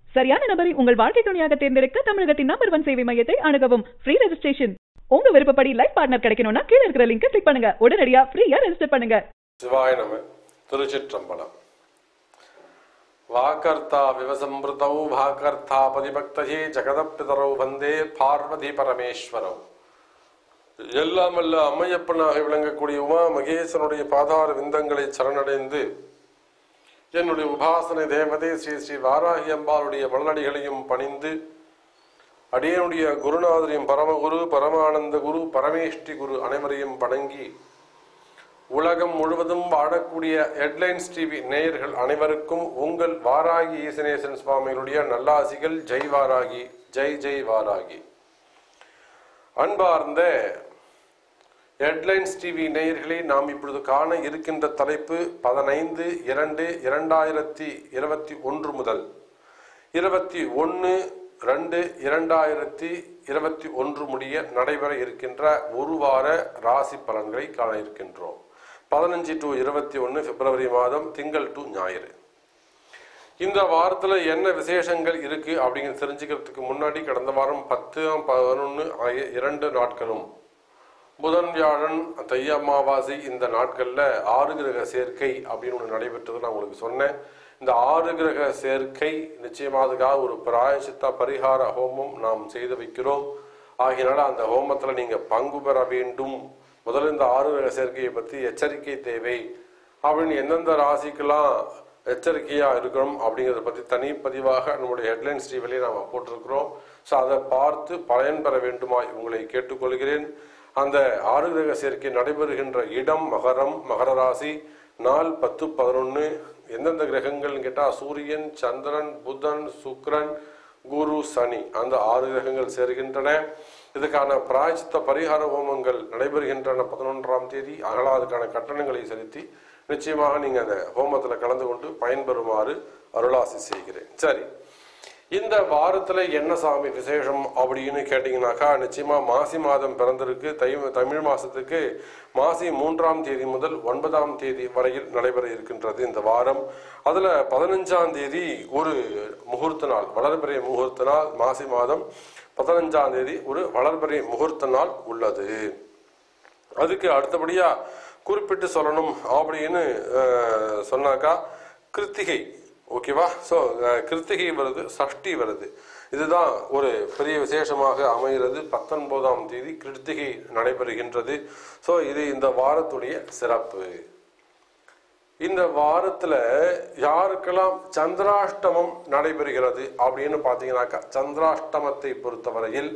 சரியான நபரை உங்கள் வாழ்க்கை துணையாக தேர்ந்தெடுக்க தமிழகத்தின் நம்பர் ஒன் சேவை மையத்தை அணுகவும் ஃப்ரீ ரெஜிஸ்ட்ரேஷன் உங்க விருப்பப்படி லைஃப் பார்ட்னர் கிடைக்கணும்னா கீழ இருக்கிற லிங்கை கிளிக் பண்ணுங்க உடனடியா ஃப்ரீயா ரெஜிஸ்டர் பண்ணுங்க சிவாய நம திருச்சிற்றம்பலம் வாகர்த்தா விவசம்பிருதௌ வாகர்த்தா பதிபக்தயே ஜெகதப்பிதரௌ வந்தே பார்வதி பரமேஸ்வரௌ எல்லாம் வல்ல அம்மையப்பனாக விளங்கக்கூடிய உமா மகேசனுடைய பாதார விந்தங்களை சரணடைந்து என்னுடைய உபாசனை தேவதை ஸ்ரீ ஸ்ரீ வாராகி அம்பாளுடைய மலனடிகளையும் பணிந்து அடியனுடைய குருநாதரையும் பரமகுரு பரமானந்த குரு பரமேஷ்டி குரு அனைவரையும் வணங்கி உலகம் முழுவதும் வாழக்கூடிய ஹெட்லைன்ஸ் டிவி நேயர்கள் அனைவருக்கும் உங்கள் வாராகி ஈசனேசன் சுவாமிகளுடைய நல்லாசிகள் ஜெய் வாராகி ஜெய் ஜெய் வாராகி அன்பார்ந்த ஹெட்லைன்ஸ் டிவி நேயர்களை நாம் இப்பொழுது காண இருக்கின்ற தலைப்பு பதினைந்து இரண்டு இரண்டாயிரத்தி இருபத்தி ஒன்று முதல் இருபத்தி ஒன்று ரெண்டு இரண்டாயிரத்தி இருபத்தி ஒன்று முடிய நடைபெற இருக்கின்ற ஒரு வார ராசி பலன்களை காண இருக்கின்றோம் பதினஞ்சு டு இருபத்தி ஒன்று பிப்ரவரி மாதம் திங்கள் டு ஞாயிறு இந்த வாரத்தில் என்ன விசேஷங்கள் இருக்கு அப்படிங்கிறது தெரிஞ்சுக்கிறதுக்கு முன்னாடி கடந்த வாரம் பத்து பதினொன்று ஆகிய இரண்டு நாட்களும் புதன் வியாழன் தை அமாவாசை இந்த நாட்களில் ஆறு கிரக சேர்க்கை அப்படின்னு ஒன்று நடைபெற்றது நான் உங்களுக்கு சொன்னேன் இந்த ஆறு கிரக சேர்க்கை நிச்சயமாக அதுக்காக ஒரு பிராயசித்த பரிகார ஹோமம் நாம் செய்து வைக்கிறோம் ஆகையினால அந்த ஹோமத்தில் நீங்கள் பங்கு பெற வேண்டும் முதல்ல இந்த ஆறு கிரக சேர்க்கையை பற்றி எச்சரிக்கை தேவை அப்படின்னு எந்தெந்த ராசிக்கெல்லாம் எச்சரிக்கையாக இருக்கணும் அப்படிங்கிறத பற்றி தனிப்பதிவாக நம்முடைய ஹெட்லைன்ஸ் டிவிலேயே நாம் போட்டிருக்கிறோம் ஸோ அதை பார்த்து பயன் பெற வேண்டுமாய் உங்களை கேட்டுக்கொள்கிறேன் அந்த ஆறு கிரக சேர்க்கை நடைபெறுகின்ற இடம் மகரம் மகர ராசி நாள் பத்து பதினொன்று எந்தெந்த கிரகங்கள்னு கேட்டால் சூரியன் சந்திரன் புதன் சுக்ரன் குரு சனி அந்த ஆறு கிரகங்கள் சேர்கின்றன இதுக்கான பிராய்ச்சித்த பரிகார ஹோமங்கள் நடைபெறுகின்றன பதினொன்றாம் தேதி அதனால் அதுக்கான கட்டணங்களை செலுத்தி நிச்சயமாக நீங்கள் அந்த ஹோமத்தில் கலந்து கொண்டு பயன்பெறுமாறு அருளாசி செய்கிறேன் சரி இந்த வாரத்தில் என்ன சாமி விசேஷம் அப்படின்னு கேட்டிங்கனாக்கா நிச்சயமாக மாசி மாதம் பிறந்திருக்கு தை தமிழ் மாதத்துக்கு மாசி மூன்றாம் தேதி முதல் ஒன்பதாம் தேதி வரையில் நடைபெற இருக்கின்றது இந்த வாரம் அதில் பதினஞ்சாம் தேதி ஒரு முகூர்த்த நாள் வளர்பிறை முகூர்த்த நாள் மாசி மாதம் பதினஞ்சாம் தேதி ஒரு வளர்பிறை முகூர்த்த நாள் உள்ளது அதுக்கு அடுத்தபடியாக குறிப்பிட்டு சொல்லணும் அப்படின்னு அஹ், சொன்னாக்கா கிருத்திகை ஓகேவா ஸோ கிருத்திகை வருது சஷ்டி வருது இதுதான் ஒரு பெரிய விசேஷமாக அமைகிறது பத்தொன்பதாம் தேதி கிருத்திகை நடைபெறுகின்றது ஸோ இது இந்த வாரத்துடைய சிறப்பு இந்த வாரத்துல யாருக்கெல்லாம் சந்திராஷ்டமம் நடைபெறுகிறது அப்படின்னு பார்த்தீங்கன்னாக்கா சந்திராஷ்டமத்தை பொறுத்தவரையில்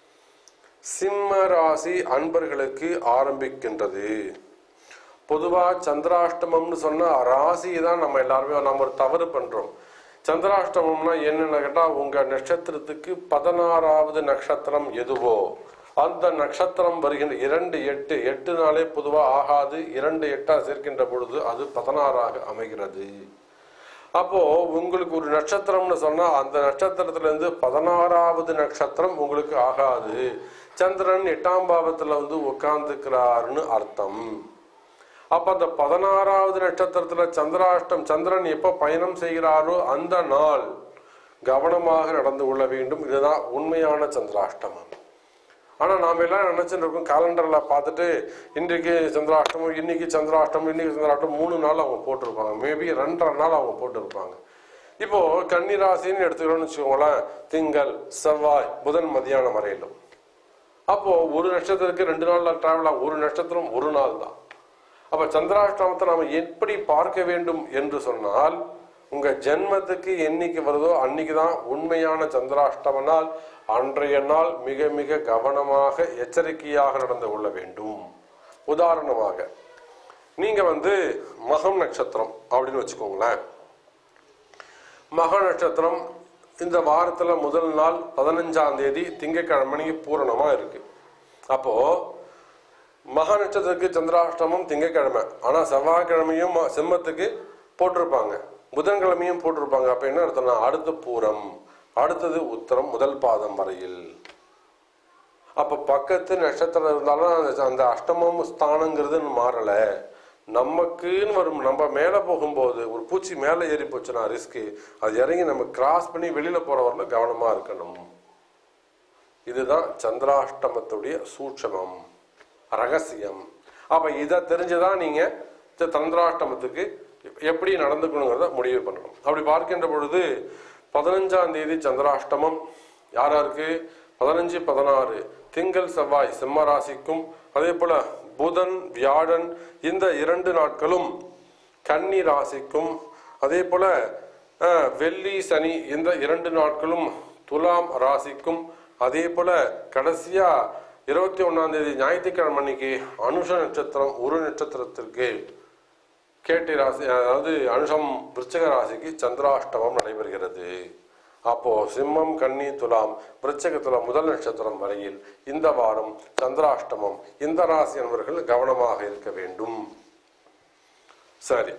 சிம்ம ராசி அன்பர்களுக்கு ஆரம்பிக்கின்றது பொதுவா சந்திராஷ்டமம்னு சொன்னா ராசி தான் நம்ம எல்லாருமே நம்ம ஒரு தவறு பண்றோம் சந்திராஷ்டமம்னா என்னன்னு கேட்டா உங்க நட்சத்திரத்துக்கு பதினாறாவது நட்சத்திரம் எதுவோ அந்த நட்சத்திரம் வருகின்ற இரண்டு எட்டு எட்டு நாளே பொதுவா ஆகாது இரண்டு எட்டா சேர்க்கின்ற பொழுது அது பதினாறாக அமைகிறது அப்போ உங்களுக்கு ஒரு நட்சத்திரம்னு சொன்னா அந்த நட்சத்திரத்துல இருந்து பதினாறாவது நட்சத்திரம் உங்களுக்கு ஆகாது சந்திரன் எட்டாம் பாவத்துல வந்து உட்கார்ந்துக்கிறாருன்னு அர்த்தம் அப்ப அந்த பதினாறாவது நட்சத்திரத்துல சந்திராஷ்டம் சந்திரன் எப்ப பயணம் செய்கிறாரோ அந்த நாள் கவனமாக நடந்து கொள்ள வேண்டும் இதுதான் உண்மையான சந்திராஷ்டமம் ஆனா நாம எல்லாம் நினைச்சுட்டு இருக்கோம் காலண்டர்ல பார்த்துட்டு இன்றைக்கு சந்திராஷ்டமம் இன்னைக்கு சந்திராஷ்டமம் இன்னைக்கு சந்திராஷ்டமம் மூணு நாள் அவங்க போட்டிருப்பாங்க மேபி ரெண்டரை நாள் அவங்க போட்டிருப்பாங்க இப்போ கன்னிராசின்னு எடுத்துக்கிறோம்னு வச்சுக்கோங்களேன் திங்கள் செவ்வாய் புதன் மதியானம் வரையிலும் அப்போ ஒரு நட்சத்திரத்துக்கு ரெண்டு நாள்ல டிராவல் ஆகும் ஒரு நட்சத்திரம் ஒரு நாள் தான் அப்ப சந்திராஷ்டமத்தை நாம எப்படி பார்க்க வேண்டும் என்று சொன்னால் உங்க ஜென்மத்துக்கு என்னைக்கு வருதோ அன்னைக்கு தான் உண்மையான சந்திராஷ்டம நாள் அன்றைய நாள் மிக மிக கவனமாக எச்சரிக்கையாக நடந்து கொள்ள வேண்டும் உதாரணமாக நீங்க வந்து மகம் நட்சத்திரம் அப்படின்னு வச்சுக்கோங்களேன் மக நட்சத்திரம் இந்த வாரத்துல முதல் நாள் பதினஞ்சாம் தேதி திங்கட்கிழமைக்கு பூரணமா இருக்கு அப்போ மக நட்சத்திரத்துக்கு சந்திராஷ்டமம் திங்கட்கிழமை ஆனா செவ்வாய்க்கிழமையும் ம- சிம்மத்துக்கு போட்டிருப்பாங்க புதன்கிழமையும் போட்டிருப்பாங்க அப்ப என்ன அர்த்தம்னா அடுத்து பூரம் அடுத்தது உத்தரம் முதல் பாதம் வரையில் அப்ப பக்கத்து நட்சத்திரம் இருந்தாலும் அந்த அந்த அஷ்டமம் ஸ்தானங்கிறது மாறல நமக்குன்னு வரும் நம்ம மேலே போகும்போது ஒரு பூச்சி மேலே ஏறி போச்சுன்னா ரிஸ்க்கு அது இறங்கி நம்ம கிராஸ் பண்ணி வெளியில போறவரில் கவனமா இருக்கணும் இதுதான் சந்திராஷ்டமத்துடைய சூட்சமம் ரகசியம் அப்ப இதை தெரிஞ்சுதான் நீங்க இந்த சந்திராஷ்டமத்துக்கு எப்படி நடந்துக்கணுங்கிறத முடிவு பண்ணணும் அப்படி பார்க்கின்ற பொழுது பதினஞ்சாம் தேதி சந்திராஷ்டமம் யார் யாருக்கு பதினஞ்சு பதினாறு திங்கள் செவ்வாய் சிம்ம ராசிக்கும் அதே போல புதன் வியாழன் இந்த இரண்டு நாட்களும் கன்னி ராசிக்கும் அதே போல அஹ், வெள்ளி சனி இந்த இரண்டு நாட்களும் துலாம் ராசிக்கும் அதே போல கடைசியா இருபத்தி ஒன்னாம் தேதி ஞாயிற்றுக்கிழமை அன்னைக்கு அனுஷ நட்சத்திரம் ஒரு நட்சத்திரத்திற்கு கேட்டி ராசி அதாவது அனுஷம் விருச்சக ராசிக்கு சந்திராஷ்டமம் நடைபெறுகிறது அப்போ சிம்மம் கன்னி துலாம் விருச்சகத்துல முதல் நட்சத்திரம் வரையில் இந்த வாரம் சந்திராஷ்டமம் இந்த ராசி அன்பர்கள் கவனமாக இருக்க வேண்டும் சரி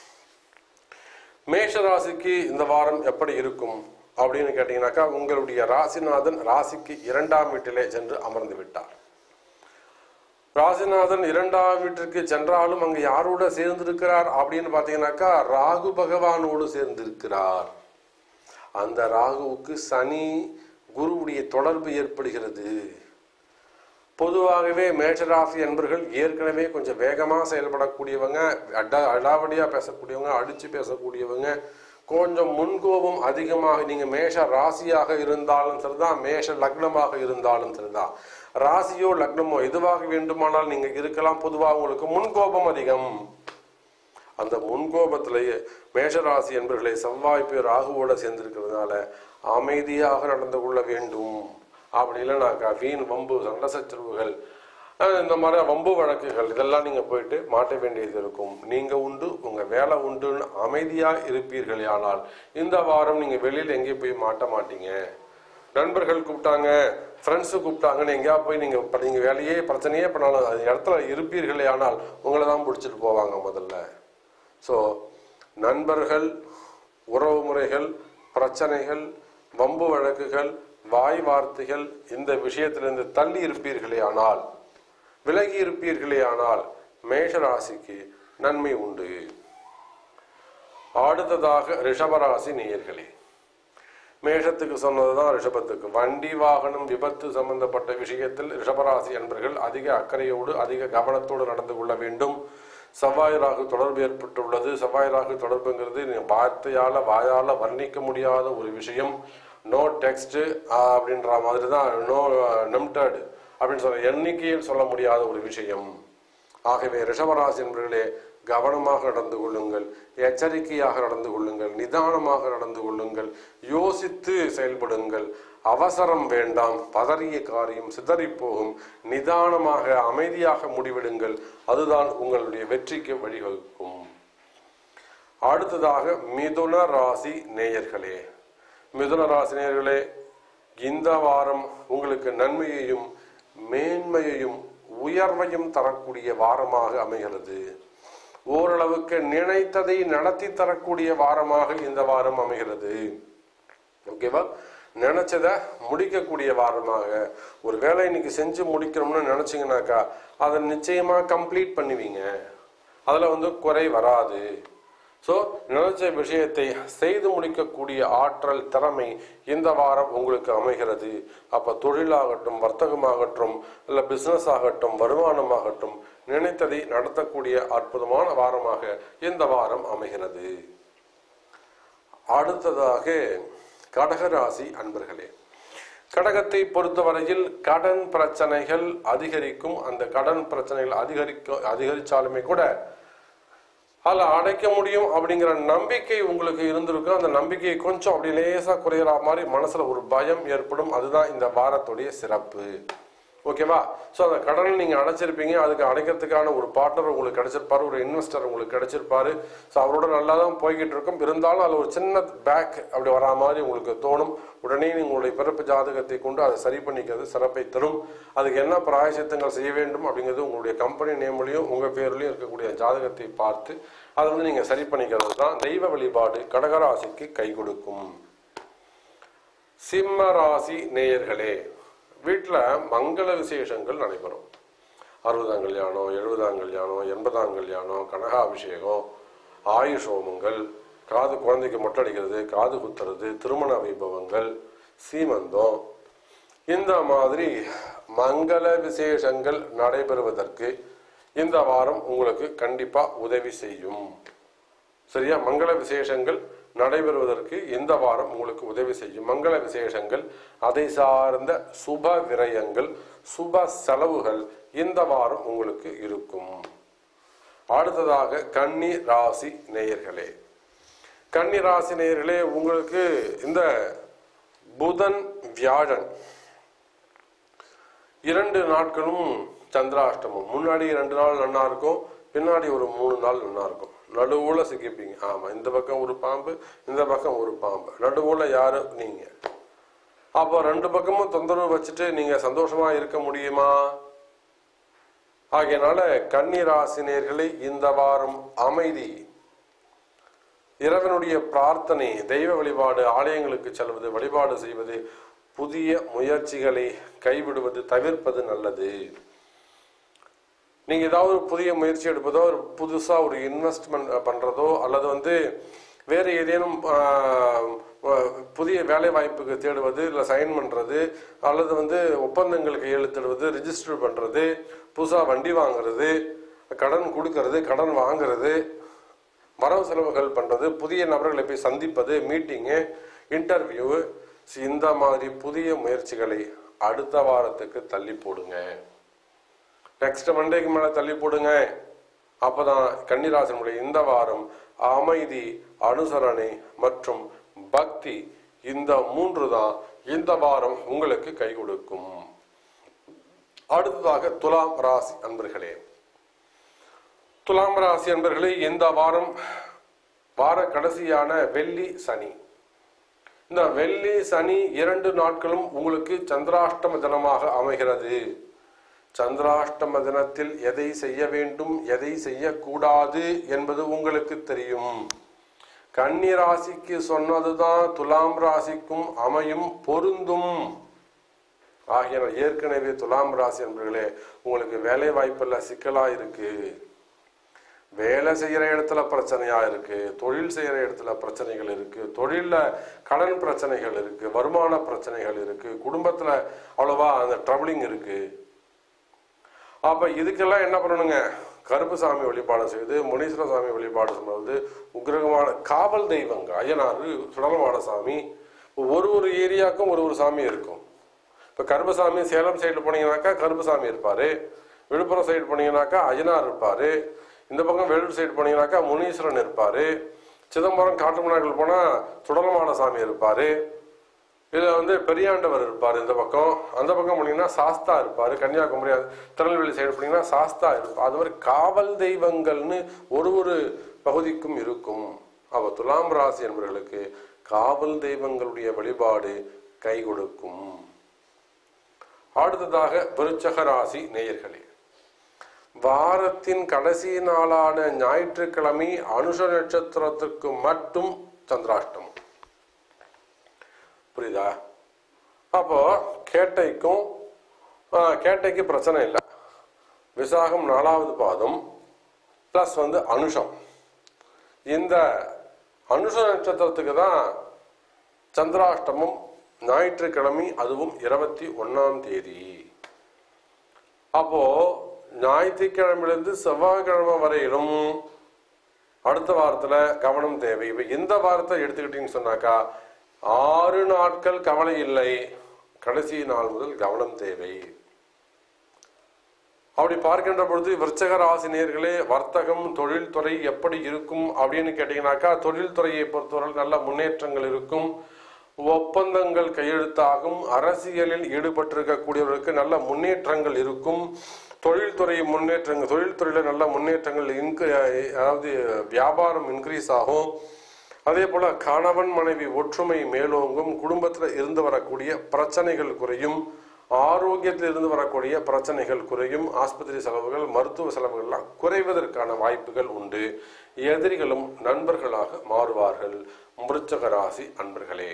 மேஷ ராசிக்கு இந்த வாரம் எப்படி இருக்கும் அப்படின்னு கேட்டீங்கன்னாக்கா உங்களுடைய ராசிநாதன் ராசிக்கு இரண்டாம் வீட்டிலே சென்று அமர்ந்து விட்டார் ராசிநாதன் இரண்டாம் வீட்டிற்கு சென்றாலும் அங்கு யாரோட சேர்ந்திருக்கிறார் அப்படின்னு பார்த்தீங்கன்னாக்கா ராகு பகவானோடு சேர்ந்திருக்கிறார் அந்த ராகுவுக்கு சனி குருவுடைய தொடர்பு ஏற்படுகிறது பொதுவாகவே மேஷராசி என்பர்கள் ஏற்கனவே கொஞ்சம் வேகமாக செயல்படக்கூடியவங்க அட அடாவடியாக பேசக்கூடியவங்க அடித்து பேசக்கூடியவங்க கொஞ்சம் முன்கோபம் அதிகமாக நீங்கள் மேஷ ராசியாக இருந்தாலும் சரிதான் மேஷ லக்னமாக இருந்தாலும் சரிதான் ராசியோ லக்னமோ எதுவாக வேண்டுமானால் நீங்கள் இருக்கலாம் பொதுவாக உங்களுக்கு முன்கோபம் அதிகம் அந்த முன்கோபத்திலேயே மேஷராசி என்பர்களை செவ்வாய் பேர் ராகுவோட சேர்ந்திருக்கிறதுனால அமைதியாக நடந்து கொள்ள வேண்டும் அப்படி இல்லைனாக்கா வீண் வம்பு சண்டை சச்சரவுகள் அஹ் இந்த மாதிரி வம்பு வழக்குகள் இதெல்லாம் நீங்க போயிட்டு மாட்ட வேண்டியது இருக்கும் நீங்க உண்டு உங்க வேலை உண்டுன்னு அமைதியா இருப்பீர்கள் ஆனால் இந்த வாரம் நீங்க வெளியில எங்கேயும் போய் மாட்ட மாட்டீங்க நண்பர்கள் கூப்பிட்டாங்க ஃப்ரெண்ட்ஸு கூப்பிட்டாங்கன்னு எங்கேயா போய் நீங்க இப்ப நீங்க வேலையே பிரச்சனையே பண்ணாலும் அது இடத்துல இருப்பீர்களே ஆனால் உங்களை தான் பிடிச்சிட்டு போவாங்க முதல்ல ஸோ நண்பர்கள் உறவு முறைகள் பிரச்சனைகள் வம்பு வழக்குகள் வாய் வார்த்தைகள் இந்த விஷயத்திலிருந்து தள்ளி இருப்பீர்களே ஆனால் விலகி இருப்பீர்களே ஆனால் மேஷ ராசிக்கு நன்மை உண்டு அடுத்ததாக ரிஷபராசி நேயர்களே மேஷத்துக்கு சொன்னதுதான் ரிஷபத்துக்கு வண்டி வாகனம் விபத்து சம்பந்தப்பட்ட விஷயத்தில் ரிஷபராசி என்பர்கள் அதிக அக்கறையோடு அதிக கவனத்தோடு நடந்து கொள்ள வேண்டும் செவ்வாய் ராகு தொடர்பு ஏற்பட்டுள்ளது செவ்வாய் ராகு தொடர்புங்கிறது நீ வார்த்தையால வாயால வர்ணிக்க முடியாத ஒரு விஷயம் நோ டெக்ஸ்ட் அப்படின்ற மாதிரி தான் நோ நம்டட் அப்படின்னு சொல்ல எண்ணிக்கையில் சொல்ல முடியாத ஒரு விஷயம் ஆகவே ரிஷபராசி என்பவர்களே கவனமாக நடந்து கொள்ளுங்கள் எச்சரிக்கையாக நடந்து கொள்ளுங்கள் நிதானமாக நடந்து கொள்ளுங்கள் யோசித்து செயல்படுங்கள் அவசரம் வேண்டாம் பதறிய காரியம் சிதறிப் போகும் நிதானமாக அமைதியாக முடிவெடுங்கள் அதுதான் உங்களுடைய வெற்றிக்கு வழிவகுக்கும் அடுத்ததாக மிதுன ராசி நேயர்களே மிதுன ராசி நேயர்களே இந்த வாரம் உங்களுக்கு நன்மையையும் மேன்மையையும் உயர்வையும் தரக்கூடிய வாரமாக அமைகிறது ஓரளவுக்கு நினைத்ததை நடத்தி தரக்கூடிய வாரமாக இந்த வாரம் அமைகிறது ஓகேவா நினைச்சதை முடிக்கக்கூடிய வாரமாக ஒரு வேலை இன்னைக்கு செஞ்சு முடிக்கணும்னு நினைச்சீங்கன்னாக்கா அதை நிச்சயமா கம்ப்ளீட் பண்ணுவீங்க அதுல வந்து குறை வராது ஸோ நினைச்ச விஷயத்தை செய்து முடிக்கக்கூடிய ஆற்றல் திறமை இந்த வாரம் உங்களுக்கு அமைகிறது அப்ப தொழிலாகட்டும் வர்த்தகமாகட்டும் இல்ல பிசினஸ் ஆகட்டும் வருமானமாகட்டும் நினைத்ததை நடத்தக்கூடிய அற்புதமான வாரமாக இந்த வாரம் அமைகிறது அடுத்ததாக கடகராசி அன்பர்களே கடகத்தை பொறுத்தவரையில் கடன் பிரச்சனைகள் அதிகரிக்கும் அந்த கடன் பிரச்சனைகள் அதிகரிக்க அதிகரிச்சாலுமே கூட அதில் அடைக்க முடியும் அப்படிங்கிற நம்பிக்கை உங்களுக்கு இருந்திருக்கும் அந்த நம்பிக்கையை கொஞ்சம் அப்படி லேசா குறையிற மாதிரி மனசுல ஒரு பயம் ஏற்படும் அதுதான் இந்த வாரத்துடைய சிறப்பு ஓகேவா ஸோ அந்த கடனை நீங்கள் அடைச்சிருப்பீங்க அதுக்கு அடைக்கிறதுக்கான ஒரு பார்ட்னர் உங்களுக்கு கிடைச்சிருப்பாரு ஒரு இன்வெஸ்டர் உங்களுக்கு கிடைச்சிருப்பாரு ஸோ அவரோட நல்லா தான் போய்கிட்டு இருக்கும் இருந்தாலும் அதில் ஒரு சின்ன பேக் அப்படி வரா மாதிரி உங்களுக்கு தோணும் உடனே நீங்கள் உங்களுடைய பிறப்பு ஜாதகத்தை கொண்டு அதை சரி பண்ணிக்கிறது சிறப்பை தரும் அதுக்கு என்ன பிராயசித்தங்கள் செய்ய வேண்டும் அப்படிங்கிறது உங்களுடைய கம்பெனி நேம்லையும் உங்கள் பேர்லையும் இருக்கக்கூடிய ஜாதகத்தை பார்த்து அதை வந்து நீங்கள் சரி பண்ணிக்கிறது தான் தெய்வ வழிபாடு கடகராசிக்கு கை கொடுக்கும் சிம்ம ராசி நேயர்களே வீட்டில் மங்கள விசேஷங்கள் நடைபெறும் அறுபதாம் கல்யாணம் எழுபதாம் கல்யாணம் எண்பதாம் கல்யாணம் கனகாபிஷேகம் ஆயுஷ் ஹோமங்கள் காது குழந்தைக்கு மொட்டை அடிக்கிறது காது குத்துறது திருமண வைபவங்கள் சீமந்தம் இந்த மாதிரி மங்கள விசேஷங்கள் நடைபெறுவதற்கு இந்த வாரம் உங்களுக்கு கண்டிப்பா உதவி செய்யும் சரியா மங்கள விசேஷங்கள் நடைபெறுவதற்கு இந்த வாரம் உங்களுக்கு உதவி செய்யும் மங்கள விசேஷங்கள் அதை சார்ந்த சுப விரயங்கள் சுப செலவுகள் இந்த வாரம் உங்களுக்கு இருக்கும் அடுத்ததாக கன்னி ராசி நேயர்களே கன்னி ராசி நேயர்களே உங்களுக்கு இந்த புதன் வியாழன் இரண்டு நாட்களும் சந்திராஷ்டமம் முன்னாடி ரெண்டு நாள் நன்னா இருக்கும் பின்னாடி ஒரு மூணு நாள் நன்னா இருக்கும் நடுவுல சிக்கிப்பீங்க ஆமா இந்த பக்கம் ஒரு பாம்பு இந்த பக்கம் ஒரு பாம்பு நடுவுல யாரு நீங்க அப்போ ரெண்டு பக்கமும் தொந்தரவு வச்சுட்டு நீங்க சந்தோஷமா இருக்க முடியுமா ஆகையனால கன்னி ராசினியர்களை இந்த வாரம் அமைதி இறைவனுடைய பிரார்த்தனை தெய்வ வழிபாடு ஆலயங்களுக்கு செல்வது வழிபாடு செய்வது புதிய முயற்சிகளை கைவிடுவது தவிர்ப்பது நல்லது நீங்க ஏதாவது ஒரு புதிய முயற்சி எடுப்பதோ ஒரு புதுசா ஒரு இன்வெஸ்ட்மெண்ட் பண்றதோ அல்லது வந்து வேற ஏதேனும் ஆஹ், ஆஹ், புதிய வேலை வாய்ப்புக்கு தேடுவது இல்லை சைன் பண்றது அல்லது வந்து ஒப்பந்தங்கள் கையெழுத்திடுவது ரிஜிஸ்டர் பண்றது புதுசா வண்டி வாங்குறது கடன் கொடுக்கறது கடன் வாங்குறது வரவு செலவுகள் பண்றது புதிய நபர்களை போய் சந்திப்பது மீட்டிங்கு இன்டர்வியூ இந்த மாதிரி புதிய முயற்சிகளை அடுத்த வாரத்துக்கு தள்ளி போடுங்க நெக்ஸ்ட் மண்டேக்கு மேல தள்ளி போடுங்க அப்பதான் கன்னிராசனுடைய இந்த வாரம் அமைதி அனுசரணை மற்றும் பக்தி இந்த மூன்று தான் இந்த வாரம் உங்களுக்கு கை கொடுக்கும் அடுத்ததாக துலாம் ராசி அன்பர்களே துலாம் ராசி அன்பர்களே இந்த வாரம் வார கடைசியான வெள்ளி சனி இந்த வெள்ளி சனி இரண்டு நாட்களும் உங்களுக்கு சந்திராஷ்டம தினமாக அமைகிறது சந்திராஷ்டம தினத்தில் எதை செய்ய வேண்டும் எதை செய்யக்கூடாது என்பது உங்களுக்கு தெரியும் கன்னி ராசிக்கு சொன்னதுதான் துலாம் ராசிக்கும் அமையும் பொருந்தும் ஆகிய ஏற்கனவே துலாம் ராசி என்பர்களே உங்களுக்கு வேலை வாய்ப்புல சிக்கலா இருக்கு வேலை செய்யற இடத்துல பிரச்சனையா இருக்கு தொழில் செய்யற இடத்துல பிரச்சனைகள் இருக்கு தொழில்ல கடன் பிரச்சனைகள் இருக்கு வருமான பிரச்சனைகள் இருக்கு குடும்பத்துல அவ்வளவா அந்த ட்ரபிளிங் இருக்கு அப்ப இதுக்கெல்லாம் என்ன பண்ணணுங்க கருப்புசாமி வழிபாடு செய்து முனீஸ்வர சாமி வழிபாடு செய்வது உக்கிரகமான காவல் தெய்வங்க ஐயனாறு சுடலமான சாமி ஒரு ஒரு ஏரியாவுக்கும் ஒரு ஒரு சாமி இருக்கும் இப்ப கருப்பசாமி சேலம் சைடு போனீங்கன்னாக்கா கருப்பசாமி இருப்பாரு விழுப்புரம் சைடு போனீங்கன்னாக்கா அய்யனார் இருப்பாரு இந்த பக்கம் வேலூர் சைடு போனீங்கன்னாக்கா முனீஸ்வரன் இருப்பாரு சிதம்பரம் காட்டுமன்னாக்கள் போனா சுடலமான சாமி இருப்பாரு இதுல வந்து பெரியாண்டவர் இருப்பார் இந்த பக்கம் அந்த பக்கம் போனீங்கன்னா சாஸ்தா இருப்பாரு கன்னியாகுமரி திருநெல்வேலி சைடு போனீங்கன்னா சாஸ்தா இருப்பார் அது மாதிரி காவல் தெய்வங்கள்னு ஒரு ஒரு பகுதிக்கும் இருக்கும் அவ துலாம் ராசி என்பவர்களுக்கு காவல் தெய்வங்களுடைய வழிபாடு கை கொடுக்கும் அடுத்ததாக விருச்சக ராசி நேயர்களே வாரத்தின் கடைசி நாளான ஞாயிற்றுக்கிழமை அனுஷ நட்சத்திரத்துக்கு மட்டும் சந்திராஷ்டமம் புரியுதா அப்போ கேட்டைக்கும் ஆ, கேட்டைக்கு பிரச்சனை இல்லை விசாகம் நாலாவது பாதம் ப்ளஸ் வந்து அனுஷம் இந்த அனுஷ நட்சத்திரத்துக்கு தான் சந்திராஷ்டமம் ஞாயிற்றுக்கிழமை அதுவும் இருபத்தி ஒன்னாம் தேதி அப்போ ஞாயிற்றுக்கிழமையிலிருந்து செவ்வாய்க்கிழமை வரையிலும் அடுத்த வாரத்துல கவனம் தேவை இப்ப இந்த வாரத்தை எடுத்துக்கிட்டீங்கன்னு சொன்னாக்கா ஆறு நாட்கள் கவலை இல்லை கடைசி நாள் முதல் கவனம் தேவை அப்படி பார்க்கின்ற பொழுது விருச்சக ராசி நேர்களே வர்த்தகம் தொழில்துறை எப்படி இருக்கும் அப்படின்னு கேட்டீங்கன்னாக்கா தொழில்துறையை பொறுத்தவரை நல்ல முன்னேற்றங்கள் இருக்கும் ஒப்பந்தங்கள் கையெழுத்தாகும் அரசியலில் ஈடுபட்டிருக்கக்கூடியவர்களுக்கு நல்ல முன்னேற்றங்கள் இருக்கும் தொழில்துறை முன்னேற்றங்கள் தொழில்துறையில நல்ல முன்னேற்றங்கள் இன்க்ரி அதாவது வியாபாரம் இன்க்ரீஸ் ஆகும் அதே போல கணவன் மனைவி ஒற்றுமை மேலோங்கும் குடும்பத்தில் இருந்து வரக்கூடிய பிரச்சனைகள் குறையும் ஆரோக்கியத்தில் இருந்து வரக்கூடிய பிரச்சனைகள் குறையும் ஆஸ்பத்திரி செலவுகள் மருத்துவ செலவுகள்லாம் குறைவதற்கான வாய்ப்புகள் உண்டு எதிரிகளும் நண்பர்களாக மாறுவார்கள் மிருச்சக ராசி அன்பர்களே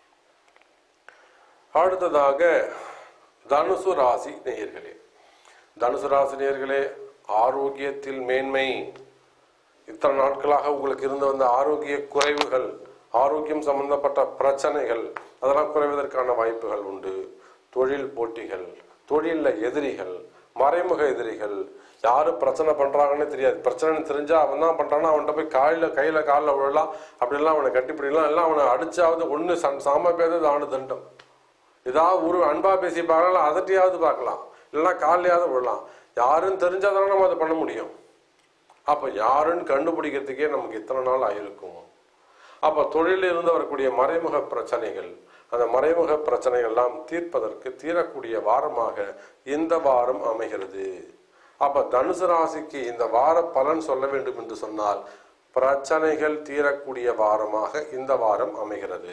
அடுத்ததாக தனுசு ராசி நேயர்களே தனுசு ராசினியர்களே ஆரோக்கியத்தில் மேன்மை இத்தனை நாட்களாக உங்களுக்கு இருந்து வந்த ஆரோக்கிய குறைவுகள் ஆரோக்கியம் சம்பந்தப்பட்ட பிரச்சனைகள் அதெல்லாம் குறைவதற்கான வாய்ப்புகள் உண்டு தொழில் போட்டிகள் தொழில்ல எதிரிகள் மறைமுக எதிரிகள் யாரு பிரச்சனை பண்றாங்கன்னு தெரியாது பிரச்சனை தெரிஞ்சா அவன் தான் பண்றானா அவன்கிட்ட போய் காலில கையில காலில் விழலாம் அப்படிலாம் அவனை கட்டிப்பிடிக்கலாம் எல்லாம் அவனை அடிச்சாவது ஒண்ணு சம் சாம பேதது அவனு தண்டம் ஏதாவது ஒரு அன்பா பேசி பார்க்கலாம் அதட்டியாவது பார்க்கலாம் இல்லைன்னா காலையாவது விடலாம் யாருன்னு தெரிஞ்சாதானே நம்ம அதை பண்ண முடியும் அப்ப யாருன்னு கண்டுபிடிக்கிறதுக்கே நமக்கு இத்தனை நாள் ஆயிருக்கும் அப்ப தொழிலில் இருந்து வரக்கூடிய மறைமுக பிரச்சனைகள் அந்த மறைமுக பிரச்சனைகள் எல்லாம் தீர்ப்பதற்கு தீரக்கூடிய வாரமாக இந்த வாரம் அமைகிறது அப்ப தனுசு ராசிக்கு இந்த வார பலன் சொல்ல வேண்டும் என்று சொன்னால் பிரச்சனைகள் தீரக்கூடிய வாரமாக இந்த வாரம் அமைகிறது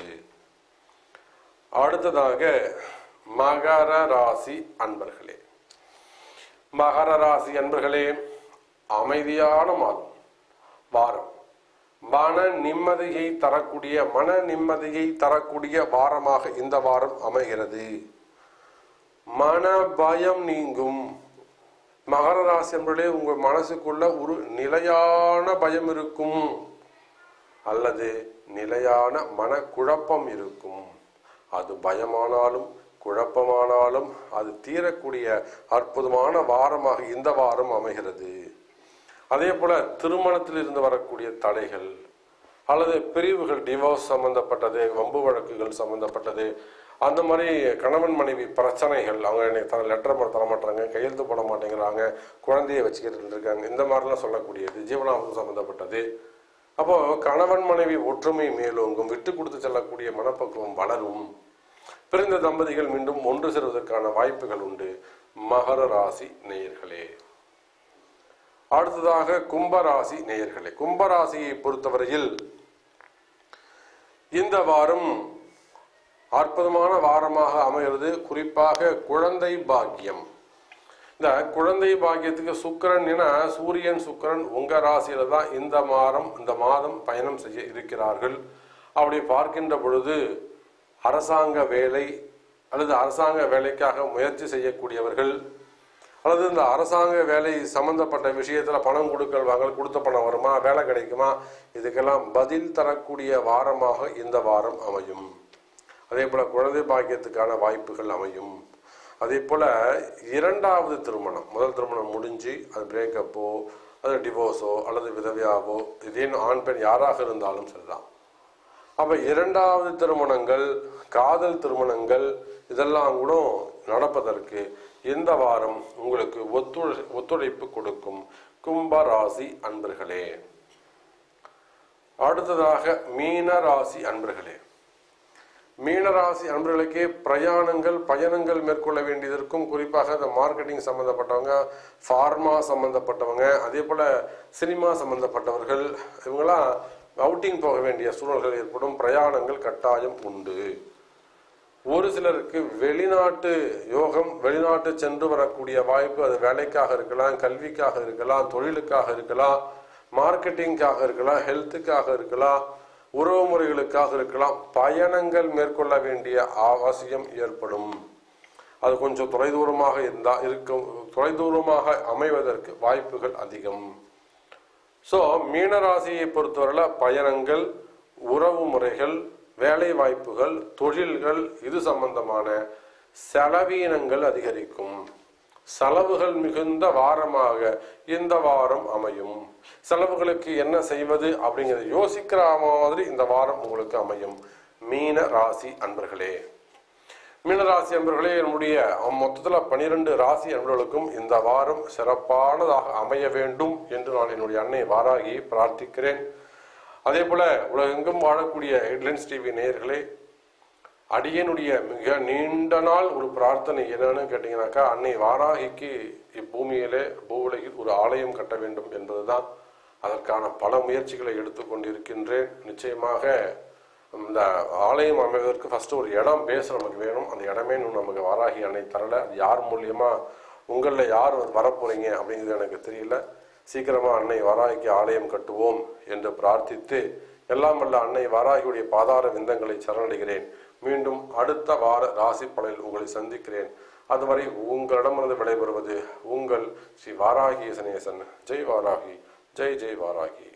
அடுத்ததாக மகர ராசி அன்பர்களே மகர ராசி அன்பர்களே அமைதியான மாதம் வாரம் மன நிம்மதியை தரக்கூடிய மன நிம்மதியை தரக்கூடிய வாரமாக இந்த வாரம் அமைகிறது மன பயம் நீங்கும் மகர ராசி என்பதே உங்க மனசுக்குள்ள ஒரு நிலையான பயம் இருக்கும் அல்லது நிலையான மனக்குழப்பம் இருக்கும் அது பயமானாலும் குழப்பமானாலும் அது தீரக்கூடிய அற்புதமான வாரமாக இந்த வாரம் அமைகிறது அதே போல திருமணத்தில் இருந்து வரக்கூடிய தடைகள் அல்லது பிரிவுகள் டிவோர்ஸ் சம்பந்தப்பட்டது வம்பு வழக்குகள் சம்பந்தப்பட்டது அந்த மாதிரி கணவன் மனைவி பிரச்சனைகள் அவங்க எனக்கு தர லெட்டர் தர மாட்டாங்க கையெழுத்து போட மாட்டேங்கிறாங்க குழந்தைய வச்சுக்கிட்டு இருக்காங்க இந்த மாதிரிலாம் சொல்லக்கூடியது ஜீவனாபம் சம்பந்தப்பட்டது அப்போ கணவன் மனைவி ஒற்றுமை மேலோங்கும் விட்டு கொடுத்து செல்லக்கூடிய மனப்பக்குவம் வளரும் பிறந்த தம்பதிகள் மீண்டும் ஒன்று சேருவதற்கான வாய்ப்புகள் உண்டு மகர ராசி நேயர்களே அடுத்ததாக கும்பராசி நேயர்களே கும்பராசியை பொறுத்தவரையில் இந்த வாரம் அற்புதமான வாரமாக அமைகிறது குறிப்பாக குழந்தை பாக்கியம் இந்த குழந்தை பாக்கியத்துக்கு சுக்கிரன் என சூரியன் சுக்கிரன் உங்க ராசியில தான் இந்த வாரம் இந்த மாதம் பயணம் செய்ய இருக்கிறார்கள் அப்படி பார்க்கின்ற பொழுது அரசாங்க வேலை அல்லது அரசாங்க வேலைக்காக முயற்சி செய்யக்கூடியவர்கள் அல்லது இந்த அரசாங்க வேலை சம்பந்தப்பட்ட விஷயத்துல பணம் கொடுக்கல் வாங்கல் கொடுத்த பணம் வருமா வேலை கிடைக்குமா இதுக்கெல்லாம் பதில் தரக்கூடிய வாரமாக இந்த வாரம் அமையும் அதே போல குழந்தை பாக்கியத்துக்கான வாய்ப்புகள் அமையும் அதே போல இரண்டாவது திருமணம் முதல் திருமணம் முடிஞ்சு அது பிரேக்கப்போ அது டிவோர்ஸோ அல்லது விதவையாவோ இதேனும் ஆண் பெண் யாராக இருந்தாலும் சரிதான் அப்ப இரண்டாவது திருமணங்கள் காதல் திருமணங்கள் இதெல்லாம் கூட நடப்பதற்கு இந்த வாரம் உங்களுக்கு ஒத்துழை ஒத்துழைப்பு கொடுக்கும் கும்ப ராசி அன்பர்களே அடுத்ததாக மீன ராசி அன்பர்களே மீனராசி அன்பர்களுக்கே பிரயாணங்கள் பயணங்கள் மேற்கொள்ள வேண்டியது இருக்கும் குறிப்பாக இந்த மார்க்கெட்டிங் சம்பந்தப்பட்டவங்க ஃபார்மா சம்பந்தப்பட்டவங்க அதே போல சினிமா சம்பந்தப்பட்டவர்கள் இவங்கெல்லாம் அவுட்டிங் போக வேண்டிய சூழல்கள் ஏற்படும் பிரயாணங்கள் கட்டாயம் உண்டு ஒரு சிலருக்கு வெளிநாட்டு யோகம் வெளிநாட்டு சென்று வரக்கூடிய வாய்ப்பு அது வேலைக்காக இருக்கலாம் கல்விக்காக இருக்கலாம் தொழிலுக்காக இருக்கலாம் மார்க்கெட்டிங்காக இருக்கலாம் ஹெல்த்துக்காக இருக்கலாம் உறவு முறைகளுக்காக இருக்கலாம் பயணங்கள் மேற்கொள்ள வேண்டிய அவசியம் ஏற்படும் அது கொஞ்சம் தொலைதூரமாக இருந்தா இருக்கும் தொலைதூரமாக அமைவதற்கு வாய்ப்புகள் அதிகம் ஸோ மீனராசியை பொறுத்தவரையில் பயணங்கள் உறவு முறைகள் வேலை வாய்ப்புகள் தொழில்கள் இது சம்பந்தமான செலவீனங்கள் அதிகரிக்கும் செலவுகள் மிகுந்த வாரமாக இந்த வாரம் அமையும் செலவுகளுக்கு என்ன செய்வது அப்படிங்கிறத யோசிக்கிற மாதிரி இந்த வாரம் உங்களுக்கு அமையும் மீன ராசி அன்பர்களே மீனராசி அன்பர்களே என்னுடைய மொத்தத்தில் பனிரெண்டு ராசி அன்பர்களுக்கும் இந்த வாரம் சிறப்பானதாக அமைய வேண்டும் என்று நான் என்னுடைய அன்னை வாராகியை பிரார்த்திக்கிறேன் அதே போல உலகெங்கும் வாழக்கூடிய ஹெட்லைன்ஸ் டிவி நேயர்களே அடியனுடைய மிக நீண்ட நாள் ஒரு பிரார்த்தனை என்னன்னு கேட்டீங்கன்னாக்கா அன்னை வாராகிக்கு இப்பூமியிலே பூவுலகில் ஒரு ஆலயம் கட்ட வேண்டும் என்பதுதான் அதற்கான பல முயற்சிகளை எடுத்துக்கொண்டிருக்கின்றேன் நிச்சயமாக இந்த ஆலயம் அமைவதற்கு ஃபர்ஸ்ட் ஒரு இடம் பேச நமக்கு வேணும் அந்த இடமே இன்னும் நமக்கு வாராகி அன்னை தரல அது யார் மூலியமா உங்களில் யார் வரப்போறீங்க அப்படிங்கிறது எனக்கு தெரியல சீக்கிரமா அன்னை வாராகிக்கு ஆலயம் கட்டுவோம் என்று பிரார்த்தித்து எல்லாம் வல்ல அன்னை வாராகியுடைய பாதார விந்தங்களை சரணடைகிறேன் மீண்டும் அடுத்த வார ராசி பலனில் உங்களை சந்திக்கிறேன் அதுவரை உங்களிடமிருந்து விடைபெறுவது உங்கள் ஸ்ரீ வாராகி சனேசன் ஜெய் வாராகி ஜெய் ஜெய் வாராகி